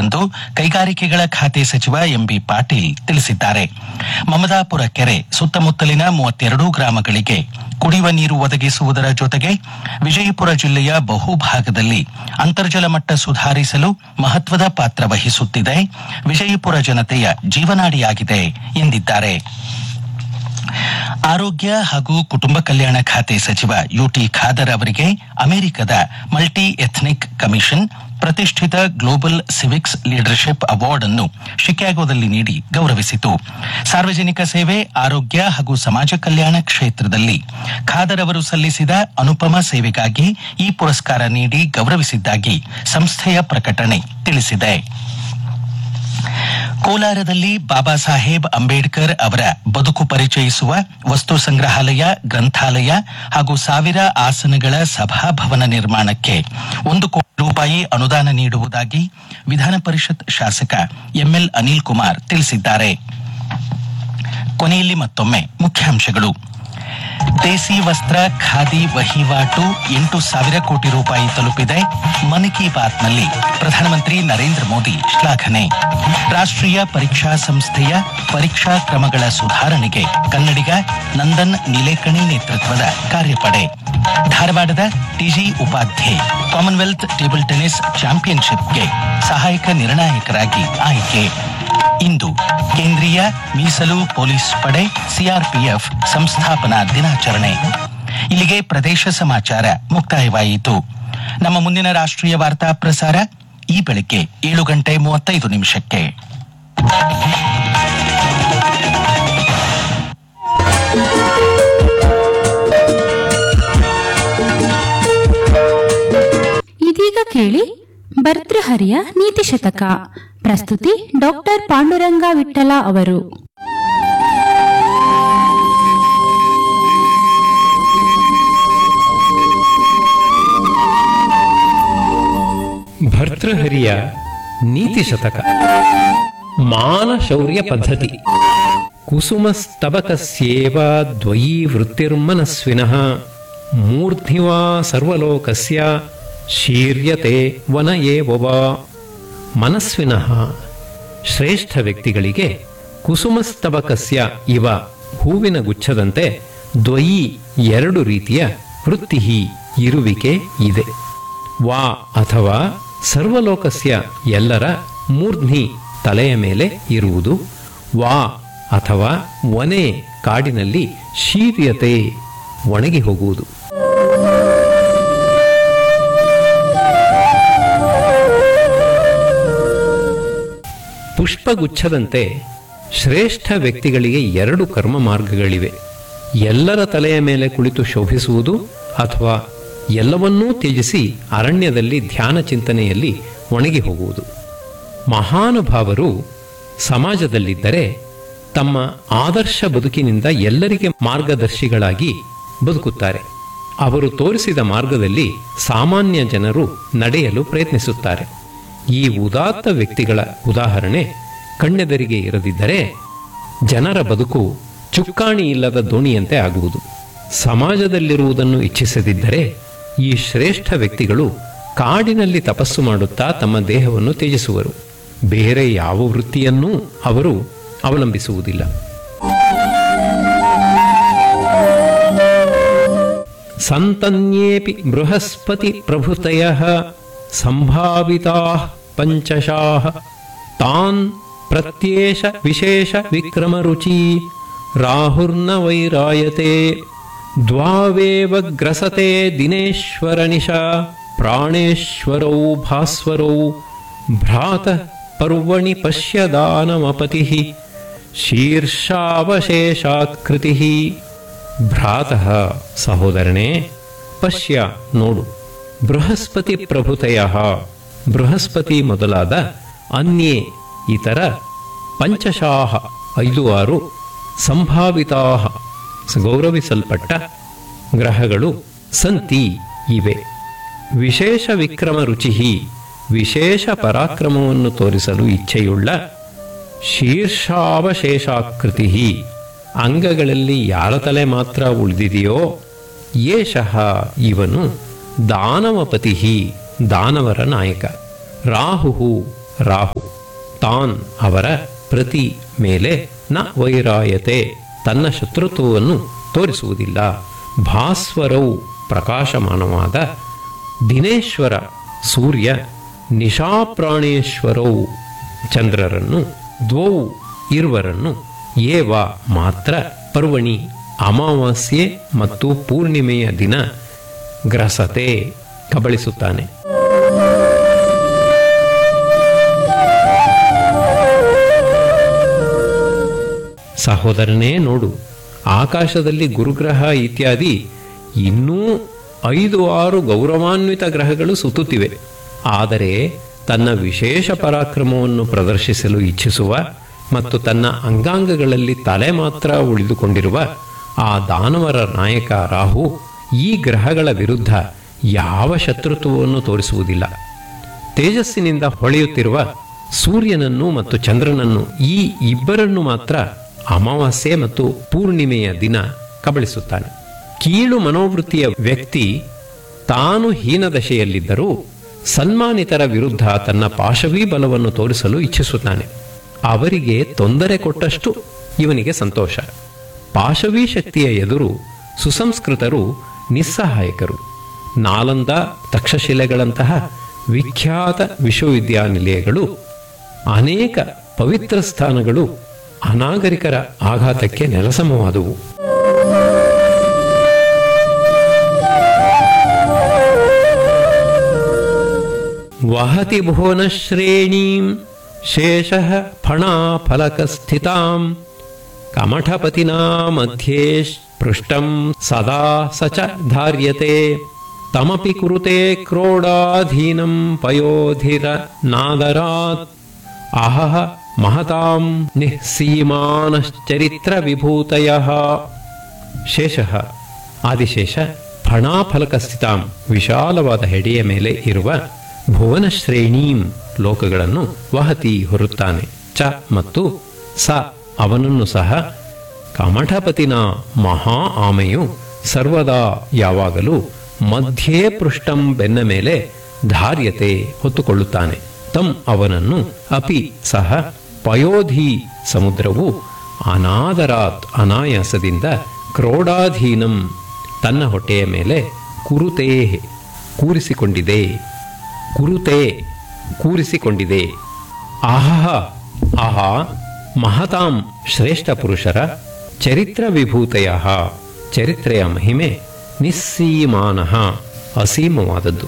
ಎಂದು ಕೈಗಾರಿಕೆಗಳ ಖಾತೆ ಸಚಿವ ಎಂಬಿ ಪಾಟೀಲ್ ತಿಳಿಸಿದ್ದಾರೆ ಮಮದಾಪುರ ಕೆರೆ ಸುತ್ತಮುತ್ತಲಿನ ಮೂವತ್ತೆರಡು ಗ್ರಾಮಗಳಿಗೆ ಕುಡಿಯುವ ನೀರು ಒದಗಿಸುವುದರ ಜೊತೆಗೆ ವಿಜಯಪುರ ಜಿಲ್ಲೆಯ ಬಹುಭಾಗದಲ್ಲಿ ಅಂತರ್ಜಲ ಮಟ್ಟ ಸುಧಾರಿಸಲು ಮಹತ್ವದ ಪಾತ್ರ ವಹಿಸುತ್ತಿದೆ ವಿಜಯಪುರ ಜನತೆಯ ಜೀವನಾಡಿಯಾಗಿದೆ ಎಂದಿದ್ದಾರೆ ಆರೋಗ್ಯ ಹಾಗೂ ಕುಟುಂಬ ಕಲ್ಯಾಣ ಖಾತೆ ಸಚಿವ ಯುಟಿ ಖಾದರ್ ಅವರಿಗೆ ಅಮೆರಿಕದ ಮಲ್ಟಿ ಎಥ್ನಿಕ್ ಕಮಿಷನ್ ಪ್ರತಿಷ್ಠಿತ ಗ್ಲೋಬಲ್ ಸಿವಿಕ್ಸ್ ಲೀಡರ್ಶಿಪ್ ಅವಾರ್ಡ್ ಅನ್ನು ಶಿಕಾಗೋದಲ್ಲಿ ನೀಡಿ ಗೌರವಿಸಿತು ಸಾರ್ವಜನಿಕ ಸೇವೆ ಆರೋಗ್ಯ ಹಾಗೂ ಸಮಾಜ ಕಲ್ಯಾಣ ಕ್ಷೇತ್ರದಲ್ಲಿ ಖಾದರ್ ಅವರು ಸಲ್ಲಿಸಿದ ಅನುಪಮ ಸೇವೆಗಾಗಿ ಈ ಪುರಸ್ಕಾರ ನೀಡಿ ಗೌರವಿಸಿದ್ದಾಗಿ ಸಂಸ್ಥೆಯ ಪ್ರಕಟಣೆ ತಿಳಿಸಿದೆ ಕೋಲಾರದಲ್ಲಿ ಬಾಬಾ ಸಾಹೇಬ್ ಅಂಬೇಡ್ಕರ್ ಅವರ ಬದುಕು ಪರಿಚಯಿಸುವ ವಸ್ತು ಸಂಗ್ರಹಾಲಯ ಗ್ರಂಥಾಲಯ ಹಾಗೂ ಸಾವಿರ ಆಸನಗಳ ಸಭಾಭವನ ನಿರ್ಮಾಣಕ್ಕೆ ಒಂದು ಕೋಟಿ ರೂಪಾಯಿ ಅನುದಾನ ನೀಡುವುದಾಗಿ ವಿಧಾನ ಪರಿಷತ್ ಶಾಸಕ ಎಂಎಲ್ ಅನಿಲ್ ಕುಮಾರ್ ತಿಳಿಸಿದ್ದಾರೆ ಕೊನೆಯಲ್ಲಿ ಮತ್ತೊಮ್ಮೆ ಮುಖ್ಯಾಂಶಗಳು ದೇಸಿ ವಸ್ತ್ರ ಖಾದಿ ವಹಿವಾಟು ಎಂಟು ಸಾವಿರ ಕೋಟಿ ರೂಪಾಯಿ ತಲುಪಿದೆ ಮನ್ ಕಿ ಬಾತ್ನಲ್ಲಿ ಪ್ರಧಾನಮಂತ್ರಿ ನರೇಂದ್ರ ಮೋದಿ ಶ್ಲಾಘನೆ ರಾಷ್ಟ್ರೀಯ ಪರೀಕ್ಷಾ ಸಂಸ್ಥೆಯ ಪರೀಕ್ಷಾ ಕ್ರಮಗಳ ಸುಧಾರಣೆಗೆ ಕನ್ನಡಿಗ ನಂದನ್ ನಿಲೇಕಣಿ ನೇತೃತ್ವದ ಕಾರ್ಯಪಡೆ ಧಾರವಾಡದ TG Upadhye Commonwealth table tennis ಚಾಂಪಿಯನ್ಶಿಪ್ಗೆ ಸಹಾಯಕ ನಿರ್ಣಾಯಕರಾಗಿ ಆಯ್ಕೆ ಇಂದು ಕೇಂದ್ರೀಯ ಮೀಸಲು ಪೊಲೀಸ್ ಪಡೆ ಸಿಆರ್ಪಿಎಫ್ ಸಂಸ್ಥಾಪನಾ ದಿನಾಚರಣೆ ಇಲ್ಲಿಗೆ ಪ್ರದೇಶ ಸಮಾಚಾರ ಮುಕ್ತಾಯವಾಯಿತು ನಮ್ಮ ಮುಂದಿನ ರಾಷ್ಟ್ರೀಯ ವಾರ್ತಾ ಪ್ರಸಾರ ಈ ಬೆಳಗ್ಗೆ ಏಳು ಗಂಟೆ ಮೂವತ್ತೈದು ನಿಮಿಷಕ್ಕೆ ಇದೀಗ ಕೇಳಿ ಭರ್ತೃಹರಿಯ ನೀತಿ ಶತಕ ಪ್ರಸ್ತುತಿ ಡಾಕ್ಟರ್ ಪಾಂಡುರಂಗ ವಿಠಲ ಅವರು ಭರ್ತೃಹರಿಯ ನೀತಿ ಶತಕ ಮಾನ ಶೌರ್ಯ ಪದ್ಧತಿ ಕುಸುಮಸ್ತಬಕಸ್ಯೇವ ದ್ವಯೀ ವೃತ್ತಿರ್ಮನಸ್ವಿನಃ ಮೂರ್ಧಿವಾ ಸರ್ವಲೋಕಸ್ಯ ಶೀರ್ಯತೆ ವನ ಏವವ ಮನಸ್ವಿನಃ ಶ್ರೇಷ್ಠ ವ್ಯಕ್ತಿಗಳಿಗೆ ಕುಸುಮಸ್ತಬಕಸ್ಯ ಇವ ಹೂವಿನ ಗುಚ್ಛದಂತೆ ದ್ವಯಿ ಎರಡು ರೀತಿಯ ವೃತ್ತಿ ಇರುವಿಕೆ ಇದೆ ವಾ ಅಥವಾ ಸರ್ವಲೋಕಸ್ಯ ಎಲ್ಲರ ಮೂರ್ಧ್ನಿ ತಲೆಯ ಮೇಲೆ ಇರುವುದು ವಾ ಅಥವಾ ವನೆ ಕಾಡಿನಲ್ಲಿ ಶೀರ್ಯತೆ ಒಣಗಿ ಹೋಗುವುದು ಪುಷ್ಪಗುಚ್ಛದಂತೆ ಶ್ರೇಷ್ಠ ವ್ಯಕ್ತಿಗಳಿಗೆ ಎರಡು ಕರ್ಮ ಮಾರ್ಗಗಳಿವೆ ಎಲ್ಲರ ತಲೆಯ ಮೇಲೆ ಕುಳಿತು ಶೋಭಿಸುವುದು ಅಥವಾ ಎಲ್ಲವನ್ನೂ ತ್ಯಜಿಸಿ ಅರಣ್ಯದಲ್ಲಿ ಧ್ಯಾನ ಚಿಂತನೆಯಲ್ಲಿ ಒಣಗಿ ಹೋಗುವುದು ಮಹಾನುಭಾವರು ಸಮಾಜದಲ್ಲಿದ್ದರೆ ತಮ್ಮ ಆದರ್ಶ ಬದುಕಿನಿಂದ ಎಲ್ಲರಿಗೆ ಮಾರ್ಗದರ್ಶಿಗಳಾಗಿ ಬದುಕುತ್ತಾರೆ ಅವರು ತೋರಿಸಿದ ಮಾರ್ಗದಲ್ಲಿ ಸಾಮಾನ್ಯ ಜನರು ನಡೆಯಲು ಪ್ರಯತ್ನಿಸುತ್ತಾರೆ ಈ ಉದಾತ್ತ ವ್ಯಕ್ತಿಗಳ ಉದಾಹರಣೆ ಕಣ್ಣೆದರಿಗೆ ಇರದಿದ್ದರೆ ಜನರ ಬದುಕು ಚುಕ್ಕಾಣಿ ಇಲ್ಲದ ದೋಣಿಯಂತೆ ಆಗುವುದು ಸಮಾಜದಲ್ಲಿರುವುದನ್ನು ಇಚ್ಛಿಸದಿದ್ದರೆ ಈ ಶ್ರೇಷ್ಠ ವ್ಯಕ್ತಿಗಳು ಕಾಡಿನಲ್ಲಿ ತಪಸ್ಸು ಮಾಡುತ್ತಾ ತಮ್ಮ ದೇಹವನ್ನು ತ್ಯಜಿಸುವರು ಬೇರೆ ಯಾವ ವೃತ್ತಿಯನ್ನೂ ಅವರು ಅವಲಂಬಿಸುವುದಿಲ್ಲ ಸಂತನ್ಯೇಪಿ ಬೃಹಸ್ಪತಿ ಪ್ರಭೃತಯ ಸಂಭಾವಿತಾ ಪಂಚಶಾಹ ತಾನ್ ಪ್ರತ್ಯೇಷ ವಿಶೇಷ ವಿಕ್ರಮರುಚಿ ರಾಹುರ್ನ ವೈರಾಯತೆ ದ್ವಾವೇವ ಗ್ರಸತೆ ದಿನೇಶ್ವರನಿಶಾ ಪ್ರಾಣೇಶ್ವರೌ ಭಾಸ್ವರೌ ಭ್ರಾತ ಪರ್ವಣಿ ಪಶ್ಯ ದಾನಮಪತಿ ಶೀರ್ಷಾವಶೇಷಾಕೃತಿ ಭ್ರಾತಃ ಸಹೋದರನೇ ಪಶ್ಯ ನೋಡು ಬೃಹಸ್ಪತಿ ಪ್ರಭೃತಯ ಬೃಹಸ್ಪತಿ ಮೊದಲಾದ ಅನ್ಯೇ ಇತರ ಪಂಚಶಾಹ ಐದು ಆರು ಸಂಭಾವಿತಾ ಗೌರವಿಸಲ್ಪಟ್ಟ ಗ್ರಹಗಳು ಸಂತಿ ಇವೆ ವಿಶೇಷ ವಿಕ್ರಮ ರುಚಿ ವಿಶೇಷ ಪರಾಕ್ರಮವನ್ನು ತೋರಿಸಲು ಇಚ್ಛೆಯುಳ್ಳ ಶೀರ್ಷಾವಶೇಷಾಕೃತಿ ಅಂಗಗಳಲ್ಲಿ ಯಾರ ತಲೆ ಮಾತ್ರ ಉಳಿದಿದೆಯೋ ಯೇಷಃ ಇವನು ದಾನವಪತಿ ದಾನವರ ನಾಯಕ ರಾಹು ರಾಹು ತಾನ್ ಅವರ ಪ್ರತಿ ಮೇಲೆ ನ ವೈರಾಯತೆ ತನ್ನ ಶತ್ರುತ್ವವನ್ನು ತೋರಿಸುವುದಿಲ್ಲ ಭಾಸ್ವರವು ಪ್ರಕಾಶಮಾನವಾದ ದಿನೇಶ್ವರ ಸೂರ್ಯ ನಿಶಾಪ್ರಾಣೇಶ್ವರವು ಚಂದ್ರರನ್ನು ದ್ವೌ ಇರುವರನ್ನು ಏವ ಮಾತ್ರ ಪರ್ವಣಿ ಅಮಾವಾಸ್ಯೆ ಮತ್ತು ಪೂರ್ಣಿಮೆಯ ದಿನ ಗ್ರಸತೆ ಕಬಳಿಸುತ್ತಾನೆ ಸಹೋದರನೇ ನೋಡು ಆಕಾಶದಲ್ಲಿ ಗುರುಗ್ರಹ ಇತ್ಯಾದಿ ಇನ್ನೂ ಐದು ಆರು ಗೌರವಾನ್ವಿತ ಗ್ರಹಗಳು ಸುತ್ತುತ್ತಿವೆ ಆದರೆ ತನ್ನ ವಿಶೇಷ ಪರಾಕ್ರಮವನ್ನು ಪ್ರದರ್ಶಿಸಲು ಇಚ್ಛಿಸುವ ಮತ್ತು ತನ್ನ ಅಂಗಾಂಗಗಳಲ್ಲಿ ತಲೆ ಮಾತ್ರ ಉಳಿದುಕೊಂಡಿರುವ ಆ ದಾನವರ ನಾಯಕ ರಾಹು ಈ ಗ್ರಹಗಳ ವಿರುದ್ಧ ಯಾವ ಶತ್ರುತ್ವವನ್ನು ತೋರಿಸುವುದಿಲ್ಲ ತೇಜಸ್ಸಿನಿಂದ ಹೊಳೆಯುತ್ತಿರುವ ಸೂರ್ಯನನ್ನು ಮತ್ತು ಚಂದ್ರನನ್ನು ಈ ಇಬ್ಬರನ್ನು ಮಾತ್ರ ಅಮಾವಾಸ್ಯೆ ಮತ್ತು ಪೂರ್ಣಿಮೆಯ ದಿನ ಕಬಳಿಸುತ್ತಾನೆ ಕೀಳು ಮನೋವೃತ್ತಿಯ ವ್ಯಕ್ತಿ ತಾನು ಹೀನದಶೆಯಲ್ಲಿದ್ದರೂ ಸನ್ಮಾನಿತರ ವಿರುದ್ಧ ತನ್ನ ಪಾಶವೀ ಬಲವನ್ನು ತೋರಿಸಲು ಇಚ್ಛಿಸುತ್ತಾನೆ ಅವರಿಗೆ ತೊಂದರೆ ಕೊಟ್ಟಷ್ಟು ಇವನಿಗೆ ಸಂತೋಷ ಪಾಶವೀ ಶಕ್ತಿಯ ಎದುರು ಸುಸಂಸ್ಕೃತರು ನಿಸ್ಸಹಾಯಕರು ನಾಲಂದ ತಕ್ಷಶಿಲೆಗಳಂತಹ ವಿಖ್ಯಾತ ವಿಶ್ವವಿದ್ಯಾನಿಲಯಗಳು ಅನೇಕ ಪವಿತ್ರ ಸ್ಥಾನಗಳು ಅನಾಗರಿಕರ ಆಘಾತಕ್ಕೆ ನೆಲಸಮವಾದುವು ವಹತಿ ಭುವನ ಶ್ರೇಣೀಂ ಶೇಷ ಫಣಾಫಲಕಸ್ಥಿತಾಂ ಕಮಠಪತಿನಾ ಮಧ್ಯೆ ಪೃಷ್ಟಂ ಸದಾ ಸ ಚ ಧಾರ್ಯತೆ ತಮಪಿ ಕುರುತೆ ಕ್ರೋಡಾಧೀನಂ ಪಯೋಧಿರ ನಾದರಾತ್ ಅಹಃ ಮಹತಾಂ ನಿಸ್ಸೀಮಾನಶ್ಚರಿತ್ರ ವಿಭೂತಯ ಶೇಷ ಆದಿಶೇಷ ಫಣಾಫಲಕಸ್ಥಿತಾಂ ವಿಶಾಲವಾದ ಹೆಡೆಯ ಮೇಲೆ ಇರುವ ಭುವನ ಶ್ರೇಣೀಂ ಲೋಕಗಳನ್ನು ವಹತಿ ಹೊರುತ್ತಾನೆ ಚ ಮತ್ತು ಸ ಅವನನ್ನು ಸಹ ಕಮಠಪತಿನ ಮಹಾ ಆಮೆಯು ಸರ್ವದಾ ಯಾವಾಗಲೂ ಮಧ್ಯೇ ಪೃಷ್ಟಂ ಬೆನ್ನ ಮೇಲೆ ಧಾರ್ಯತೆ ಹೊತ್ತುಕೊಳ್ಳುತ್ತಾನೆ ತಂ ಅವನನ್ನು ಅಪಿ ಸಹ ಪಯೋಧಿ ಸಮುದ್ರವು ಅನಾದರಾತ್ ಅನಾಯಾಸದಿಂದ ಕ್ರೋಡಾಧೀನಂ ತನ್ನ ಹೊಟ್ಟೆಯ ಮೇಲೆ ಕುರುತೇ ಕೂರಿಸಿಕೊಂಡಿದೆ ಕುರುತೆ ಕೂರಿಸಿಕೊಂಡಿದೆ ಆಹಹ ಆಹಾ ಮಹತಾಂ ಶ್ರೇಷ್ಠ ಪುರುಷರ ಚರಿತ್ರ ವಿಭೂತೆಯ ಚರಿತ್ರೆಯ ಮಹಿಮೆ ನಿಸ್ಸೀಮಾನ ಅಸೀಮವಾದದ್ದು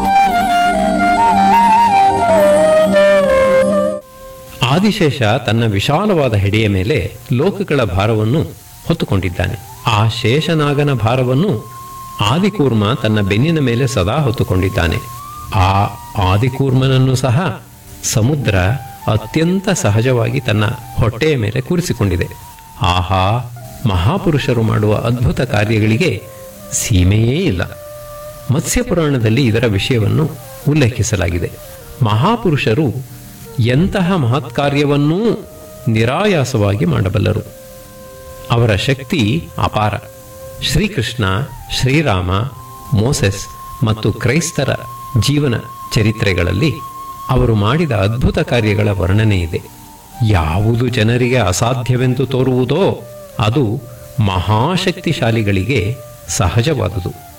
ಆದಿಶೇಷ ತನ್ನ ವಿಶಾಲವಾದ ಹೆಡೆಯ ಮೇಲೆ ಲೋಕಗಳ ಭಾರವನ್ನು ಹೊತ್ತುಕೊಂಡಿದ್ದಾನೆ ಆ ಶೇಷನಾಗನ ಭಾರವನ್ನು ಆದಿಕೂರ್ಮ ತನ್ನ ಬೆನ್ನಿನ ಮೇಲೆ ಸದಾ ಹೊತ್ತುಕೊಂಡಿದ್ದಾನೆ ಆ ಆದಿಕೂರ್ಮನನ್ನು ಸಹ ಸಮುದ್ರ ಅತ್ಯಂತ ಸಹಜವಾಗಿ ತನ್ನ ಹೊಟ್ಟೆಯ ಮೇಲೆ ಕೂರಿಸಿಕೊಂಡಿದೆ ಆಹಾ ಮಹಾಪುರುಷರು ಮಾಡುವ ಅದ್ಭುತ ಕಾರ್ಯಗಳಿಗೆ ಸೀಮೆಯೇ ಇಲ್ಲ ಮತ್ಸ್ಯಪುರಾಣದಲ್ಲಿ ಇದರ ವಿಷಯವನ್ನು ಉಲ್ಲೇಖಿಸಲಾಗಿದೆ ಮಹಾಪುರುಷರು ಎಂತಹ ಮಹತ್ ಕಾರ್ಯವನ್ನೂ ನಿರಾಯಾಸವಾಗಿ ಮಾಡಬಲ್ಲರು ಅವರ ಶಕ್ತಿ ಅಪಾರ ಶ್ರೀಕೃಷ್ಣ ಶ್ರೀರಾಮ ಮೋಸೆಸ್ ಮತ್ತು ಕ್ರೈಸ್ತರ ಜೀವನ ಚರಿತ್ರೆಗಳಲ್ಲಿ ಅವರು ಮಾಡಿದ ಅದ್ಭುತ ಕಾರ್ಯಗಳ ವರ್ಣನೆ ಇದೆ ಯಾವುದು ಜನರಿಗೆ ಅಸಾಧ್ಯವೆಂದು ತೋರುವುದೋ ಅದು ಮಹಾಶಕ್ತಿಶಾಲಿಗಳಿಗೆ ಸಹಜವಾದುದು